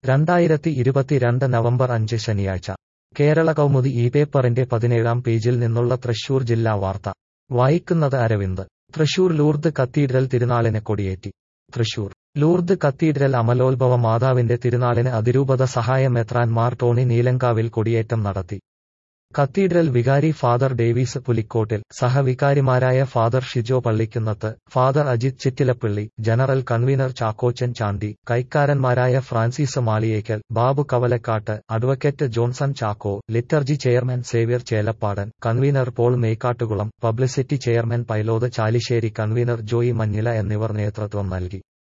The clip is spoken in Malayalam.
രണ്ടായിരത്തി ഇരുപത്തിരണ്ട് നവംബർ അഞ്ച് ശനിയാഴ്ച കേരള കൗമുദി ഈ പേപ്പറിന്റെ പതിനേഴാം പേജിൽ നിന്നുള്ള തൃശൂർ ജില്ലാ വാർത്ത വായിക്കുന്നത് അരവിന്ദ് തൃശൂർ ലൂർദ് കത്തീഡ്രൽ തിരുനാളിന് കൊടിയേറ്റി തൃശൂർ ലൂർദ് കത്തീഡ്രൽ അമലോത്ഭവ മാതാവിന്റെ തിരുനാളിന് അതിരൂപത സഹായമെത്രാൻ മാർ ടോണി നീലങ്കാവിൽ കൊടിയേറ്റം നടത്തി കത്തീഡ്രൽ വികാരി ഫാദർ ഡേവീസ് പുലിക്കോട്ടിൽ സഹവികാരിമാരായ father Shijo Pallikkunnath father Ajith Chittilappally general convener Chackochan Chandy കൈക്കാരന്മാരായ Francis Maliyekkal Babu Kavalakkatt advocate Johnson Chacko liturgy chairman Xavier Chelappadan convener Paul Mekkattukulam publicity chairman Pailoth Chalissery convener Joy Manjila എന്നിവർ നേതൃത്വം നൽകി